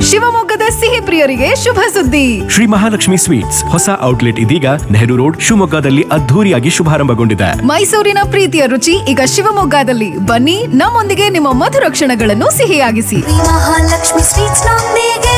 ಶಿವಮೊಗ್ಗದ ಸಿಹಿ ಪ್ರಿಯರಿಗೆ ಶುಭ ಸುದ್ದಿ ಶ್ರೀ ಮಹಾಲಕ್ಷ್ಮಿ ಸ್ವೀಟ್ಸ್ ಹೊಸ ಔಟ್ಲೆಟ್ ಇದೀಗ ನೆಹರು ರೋಡ್ ಶಿವಮೊಗ್ಗದಲ್ಲಿ ಅದ್ಧೂರಿಯಾಗಿ ಶುಭಾರಂಭಗೊಂಡಿದೆ ಮೈಸೂರಿನ ಪ್ರೀತಿಯ ರುಚಿ ಈಗ ಶಿವಮೊಗ್ಗದಲ್ಲಿ ಬನ್ನಿ ನಮ್ಮೊಂದಿಗೆ ನಿಮ್ಮ ಮಧುರ ಕ್ಷಣಗಳನ್ನು ಸಿಹಿಯಾಗಿಸಿ ಮಹಾಲಕ್ಷ್ಮಿ ಸ್ವೀಟ್ಸ್ ನೊಂದಿಗೆ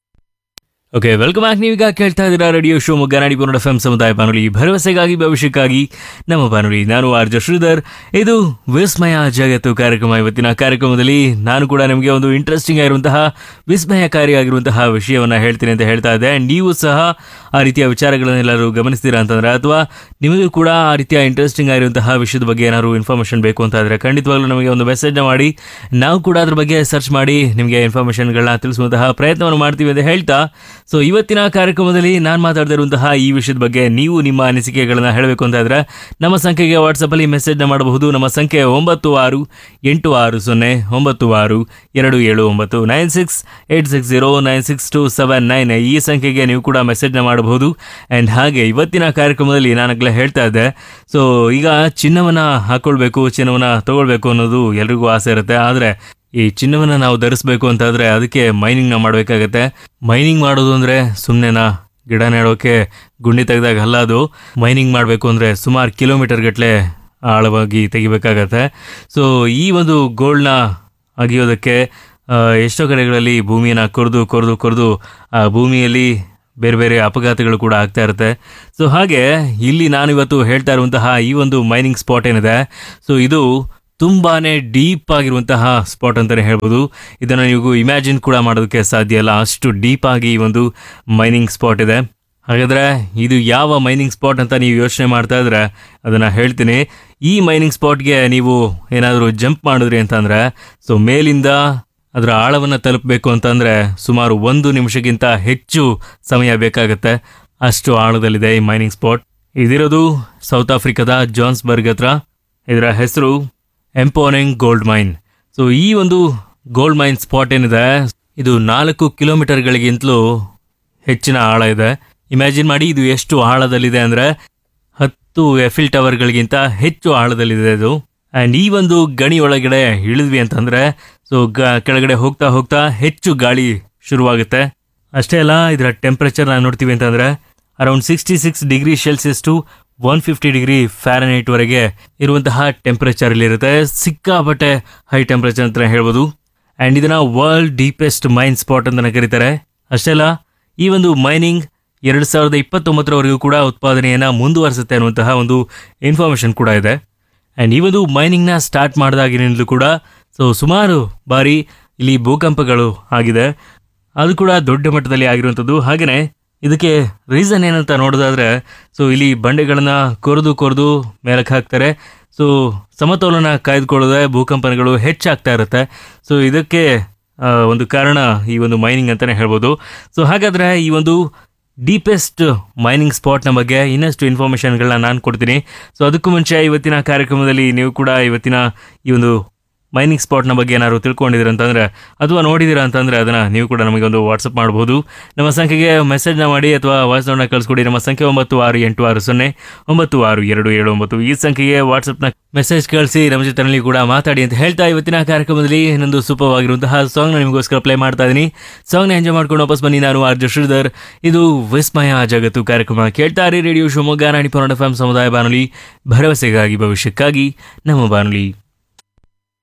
ಓಕೆ ವೆಲ್ಕಮ್ ಬ್ಯಾಕ್ ನೀವೀಗ ಕೇಳ್ತಾ ಇದ್ದೀರಾ ರೇಡಿಯೋ ಶಿವಮೊಗ್ಗ ನಾಡಿ ಪುನಡ ಎಫ್ ಸಮುದಾಯ ಬಾನುಲಿ ಭರವಸೆಗಾಗಿ ಭವಿಷ್ಯಕ್ಕಾಗಿ ನಮ್ಮ ಬಾನುಲಿ ನಾನು ಆರ್ಜ ಶ್ರೀಧರ್ ಇದು ವಿಸ್ಮಯ ಜಗತ್ತು ಕಾರ್ಯಕ್ರಮ ಇವತ್ತಿನ ಕಾರ್ಯಕ್ರಮದಲ್ಲಿ ನಾನು ಕೂಡ ನಿಮಗೆ ಒಂದು ಇಂಟ್ರೆಸ್ಟಿಂಗ್ ಆಗಿರುವಂತಹ ವಿಸ್ಮಯಕಾರಿಯಾಗಿರುವಂತಹ ವಿಷಯವನ್ನ ಹೇಳ್ತೀನಿ ಅಂತ ಹೇಳ್ತಾ ಇದ್ದೆ And ನೀವು ಸಹ ಆ ರೀತಿಯ ವಿಚಾರಗಳನ್ನೆಲ್ಲರೂ ಗಮನಿಸ್ತೀರಾ ಅಂತಂದ್ರೆ ಅಥವಾ ನಿಮಗೂ ಕೂಡ ಆ ರೀತಿಯ ಇಂಟ್ರೆಸ್ಟಿಂಗ್ ಆಗಿರುವಂತಹ ವಿಷಯದ ಬಗ್ಗೆ ಏನಾದ್ರು ಇನ್ಫಾರ್ಮೇಷನ್ ಬೇಕು ಅಂತ ಇದ್ರೆ ಖಂಡಿತವಾಗ್ಲೂ ನಮಗೆ ಒಂದು ಮೆಸೇಜ್ನ ಮಾಡಿ ನಾವು ಕೂಡ ಅದ್ರ ಬಗ್ಗೆ ಸರ್ಚ್ ಮಾಡಿ ನಿಮಗೆ ಇನ್ಫಾರ್ಮೇಷನ್ಗಳನ್ನ ತಿಳಿಸುವಂತಹ ಪ್ರಯತ್ನವನ್ನು ಮಾಡ್ತೀವಿ ಅಂತ ಹೇಳ್ತಾ ಸೊ ಇವತ್ತಿನ ಕಾರ್ಯಕ್ರಮದಲ್ಲಿ ನಾನು ಮಾತಾಡ್ತಾ ಇರುವಂತಹ ಈ ವಿಷಯದ ಬಗ್ಗೆ ನೀವು ನಿಮ್ಮ ಅನಿಸಿಕೆಗಳನ್ನ ಹೇಳಬೇಕು ಅಂತ ಇದ್ರೆ ನಮ್ಮ ಸಂಖ್ಯೆಗೆ ವಾಟ್ಸಪ್ಪಲ್ಲಿ ಮೆಸೇಜ್ನ ಮಾಡಬಹುದು ನಮ್ಮ ಸಂಖ್ಯೆ ಒಂಬತ್ತು ಆರು ಎಂಟು ಆರು ಸೊನ್ನೆ ಒಂಬತ್ತು ಆರು ಎರಡು ಏಳು ಒಂಬತ್ತು nine six eight six zero nine six two seven nine ಈ ಸಂಖ್ಯೆಗೆ ನೀವು ಕೂಡ ಮೆಸೇಜ್ನ ಮಾಡಬಹುದು ಆ್ಯಂಡ್ ಹಾಗೆ ಇವತ್ತಿನ ಕಾರ್ಯಕ್ರಮದಲ್ಲಿ ನಾನಾಗಲೇ ಹೇಳ್ತಾ ಇದ್ದೆ ಸೊ ಈಗ ಚಿನ್ನವನ್ನ ಹಾಕೊಳ್ಬೇಕು ಚಿನ್ನವನ್ನ ತಗೊಳ್ಬೇಕು ಅನ್ನೋದು ಎಲ್ರಿಗೂ ಆಸೆ ಇರುತ್ತೆ ಆದರೆ ಈ ಚಿನ್ನವನ್ನ ನಾವು ಧರಿಸ್ಬೇಕು ಅಂತಾದ್ರೆ ಅದಕ್ಕೆ ಮೈನಿಂಗ್ನ ಮಾಡಬೇಕಾಗತ್ತೆ ಮೈನಿಂಗ್ ಮಾಡೋದು ಅಂದ್ರೆ ಸುಮ್ಮನೆನಾ ಗಿಡ ನೆಡೋಕೆ ಗುಂಡಿ ತೆಗೆದಾಗ ಅಲ್ಲ ಅದು ಮೈನಿಂಗ್ ಮಾಡಬೇಕು ಅಂದರೆ ಸುಮಾರು ಕಿಲೋಮೀಟರ್ ಗಟ್ಟಲೆ ಆಳವಾಗಿ ತೆಗಿಬೇಕಾಗತ್ತೆ ಸೊ ಈ ಒಂದು ಗೋಲ್ಡ್ನ ಅಗಿಯೋದಕ್ಕೆ ಆ, ಎಷ್ಟೋ ಕಡೆಗಳಲ್ಲಿ ಭೂಮಿಯನ್ನು ಕೊರೆದು ಕೊರೆದು ಕೊರೆದು ಆ ಭೂಮಿಯಲ್ಲಿ ಬೇರೆ ಬೇರೆ ಅಪಘಾತಗಳು ಕೂಡ ಆಗ್ತಾ ಇರುತ್ತೆ ಸೊ ಹಾಗೆ ಇಲ್ಲಿ ನಾನಿವತ್ತು ಹೇಳ್ತಾ ಇರುವಂತಹ ಈ ಒಂದು ಮೈನಿಂಗ್ ಸ್ಪಾಟ್ ಏನಿದೆ ಸೊ ಇದು ತುಂಬಾನೇ ಡೀಪ್ ಆಗಿರುವಂತಹ ಸ್ಪಾಟ್ ಅಂತಾನೆ ಹೇಳ್ಬೋದು ಇದನ್ನು ನೀವು ಇಮ್ಯಾಜಿನ್ ಕೂಡ ಮಾಡೋದಕ್ಕೆ ಸಾಧ್ಯ ಇಲ್ಲ ಅಷ್ಟು ಡೀಪ್ ಆಗಿ ಈ ಒಂದು ಮೈನಿಂಗ್ ಸ್ಪಾಟ್ ಇದೆ ಹಾಗಾದ್ರೆ ಇದು ಯಾವ ಮೈನಿಂಗ್ ಸ್ಪಾಟ್ ಅಂತ ನೀವು ಯೋಚನೆ ಮಾಡ್ತಾ ಇದ್ರೆ ಅದನ್ನ ಹೇಳ್ತೀನಿ ಈ ಮೈನಿಂಗ್ ಸ್ಪಾಟ್ಗೆ ನೀವು ಏನಾದರೂ ಜಂಪ್ ಮಾಡಿದ್ರಿ ಅಂತಂದ್ರೆ ಸೊ ಮೇಲಿಂದ ಅದರ ಆಳವನ್ನು ತಲುಪಬೇಕು ಅಂತಂದ್ರೆ ಸುಮಾರು ಒಂದು ನಿಮಿಷಕ್ಕಿಂತ ಹೆಚ್ಚು ಸಮಯ ಬೇಕಾಗುತ್ತೆ ಅಷ್ಟು ಆಳದಲ್ಲಿದೆ ಈ ಮೈನಿಂಗ್ ಸ್ಪಾಟ್ ಇದಿರೋದು ಸೌತ್ ಆಫ್ರಿಕಾದ ಜಾನ್ಸ್ಬರ್ಗ್ ಹತ್ರ ಇದರ ಹೆಸರು ಎಂಪೋನಿಂಗ್ ಗೋಲ್ಡ್ ಮೈನ್ ಸೊ ಈ ಒಂದು ಗೋಲ್ಡ್ ಮೈನ್ ಸ್ಪಾಟ್ ಏನಿದೆ ಇದು ನಾಲ್ಕು ಕಿಲೋಮೀಟರ್ಗಳಿಗಿಂತಲೂ ಹೆಚ್ಚಿನ ಆಳ ಇದೆ ಇಮ್ಯಾಜಿನ್ ಮಾಡಿ ಇದು ಎಷ್ಟು ಆಳದಲ್ಲಿದೆ ಅಂದ್ರೆ ಹತ್ತು ಎಫಿಲ್ ಟವರ್ಗಳಿಗಿಂತ ಹೆಚ್ಚು ಆಳದಲ್ಲಿದೆ ಇದು ಆ್ಯಂಡ್ ಈ ಒಂದು ಗಣಿ ಒಳಗಡೆ ಇಳಿದ್ವಿ ಅಂತಂದ್ರೆ ಸೊ ಕೆಳಗಡೆ ಹೋಗ್ತಾ ಹೋಗ್ತಾ ಹೆಚ್ಚು ಗಾಳಿ ಶುರುವಾಗುತ್ತೆ ಅಷ್ಟೇ ಅಲ್ಲ ಇದರ ಟೆಂಪ್ರೇಚರ್ ನಾವು ನೋಡ್ತೀವಿ ಅಂತಂದ್ರೆ around sixty six degree Celsius to one fifty degree Fahrenheit ವರೆಗೆ ಇರುವಂತಹ ಟೆಂಪರೇಚರ್ ಇಲ್ಲಿರುತ್ತೆ ಸಿಕ್ಕಾಪಟ್ಟೆ ಹೈ ಟೆಂಪರೇಚರ್ ಅಂತ ಹೇಳ್ಬೋದು ಆ್ಯಂಡ್ ಇದನ್ನ ವರ್ಲ್ಡ್ ಡೀಪೆಸ್ಟ್ ಮೈನ್ ಸ್ಪಾಟ್ ಅಂತ ಕರೀತಾರೆ ಅಷ್ಟೇ ಅಲ್ಲ ಈ ಒಂದು ಮೈನಿಂಗ್ ಎರಡು ಸಾವಿರದ ಇಪ್ಪತ್ತೊಂಬತ್ತರವರೆಗೂ ಕೂಡ ಉತ್ಪಾದನೆಯನ್ನು ಮುಂದುವರಿಸುತ್ತೆ ಅನ್ನುವಂತಹ ಒಂದು ಇನ್ಫಾರ್ಮೇಷನ್ ಕೂಡ ಇದೆ ಆ್ಯಂಡ್ ಈ ಒಂದು ಮೈನಿಂಗ್ನ ಸ್ಟಾರ್ಟ್ ಮಾಡಿದಾಗಿನಿಂದಲೂ ಕೂಡ ಸೊ ಸುಮಾರು ಬಾರಿ ಇಲ್ಲಿ ಭೂಕಂಪಗಳು ಆಗಿದೆ ಅದು ಕೂಡ ದೊಡ್ಡ ಮಟ್ಟದಲ್ಲಿ ಆಗಿರುವಂಥದ್ದು ಹಾಗೆಯೇ ಇದಕ್ಕೆ ರೀಸನ್ ಏನಂತ ನೋಡೋದಾದ್ರೆ ಸೊ ಇಲ್ಲಿ ಬಂಡೆಗಳನ್ನ ಕೊರೆದು ಕೊರೆದು ಮೇಲಕ್ಕೆ ಹಾಕ್ತಾರೆ ಸೊ ಸಮತೋಲನ ಕಾಯ್ದುಕೊಳ್ಳದೆ ಭೂಕಂಪನಗಳು ಹೆಚ್ಚಾಗ್ತಾ ಇರುತ್ತೆ ಸೊ ಇದಕ್ಕೆ ಆ, ಒಂದು ಕಾರಣ ಈ ಒಂದು ಮೈನಿಂಗ್ ಅಂತಲೇ ಹೇಳ್ಬೋದು ಸೊ ಹಾಗಾದರೆ ಈ ಒಂದು ಡೀಪೆಸ್ಟ್ ಮೈನಿಂಗ್ ಸ್ಪಾಟ್ನ ಬಗ್ಗೆ ಇನ್ನಷ್ಟು ಇನ್ಫಾರ್ಮೇಷನ್ಗಳನ್ನ ನಾನು ಕೊಡ್ತೀನಿ ಸೊ ಅದಕ್ಕೂ ಮುಂಚೆ ಇವತ್ತಿನ ಕಾರ್ಯಕ್ರಮದಲ್ಲಿ ನೀವು ಕೂಡ ಇವತ್ತಿನ ಈ ಒಂದು ಮೈನಿಂಗ್ ಸ್ಪಾಟ್ನ ಬಗ್ಗೆ ಏನಾದ್ರು ತಿಳ್ಕೊಂಡಿದ್ದೀರ ಅಂತಂದ್ರೆ ಅಥವಾ ನೋಡಿದ್ದೀರಾ ಅಂತಂದ್ರೆ ಅದನ್ನ ನೀವು ಕೂಡ ನಮಗೆ ಒಂದು ವಾಟ್ಸಪ್ ಮಾಡಬಹುದು ನಮ್ಮ ಸಂಖ್ಯೆಗೆ ಮೆಸೇಜ್ನ ಮಾಡಿ ಅಥವಾ ವಾಯ್ಸ್ ನೋಟ್ನ ಕಳಿಸ್ಕೊಡಿ ನಮ್ಮ ಸಂಖ್ಯೆ ಒಂಬತ್ತು ಆರು ಎಂಟು ಆರು ಸೊನ್ನೆ ಒಂಬತ್ತು ಆರು ಎರಡು ಏಳು ಒಂಬತ್ತು ಈ ಸಂಖ್ಯೆಗೆ ವಾಟ್ಸಪ್ನ ಮೆಸೇಜ್ ಕಳಿಸಿ ನಮ್ಮ ಜೊತೆನಲ್ಲಿ ಕೂಡ ಮಾತಾಡಿ ಅಂತ ಹೇಳ್ತಾ ಇವತ್ತಿನ ಕಾರ್ಯಕ್ರಮದಲ್ಲಿ ಇನ್ನೊಂದು ಸೂಪರ್ ಆಗಿರುವಂತಹ ಸಾಂಗ್ನ ನಿಮಗೋಸ್ಕರ ಪ್ಲೇ ಮಾಡ್ತಾ ಇದ್ದೀನಿ ಸಾಂಗ್ನ ಎಂಜಾಯ್ ಮಾಡ್ಕೊಂಡು ವಾಪಸ್ ಬನ್ನಿ ನಾನು ಆರ್ ಶ್ರೀಧರ್ ಇದು ವಿಸ್ಮಯ ಜಗತ್ತು ಕಾರ್ಯಕ್ರಮ ಕೇಳ್ತಾ ಇರಿ ರೇಡಿಯೋ ಶಿವಮೊಗ್ಗ ನಾಡಿ ಪನ್ನಡ ಎಫ್ ಸಮುದಾಯ ಬಾನುಲಿ ಭರವಸೆಗಾಗಿ ಭವಿಷ್ಯಕ್ಕಾಗಿ ನಮ್ಮ ಬಾನುಲಿ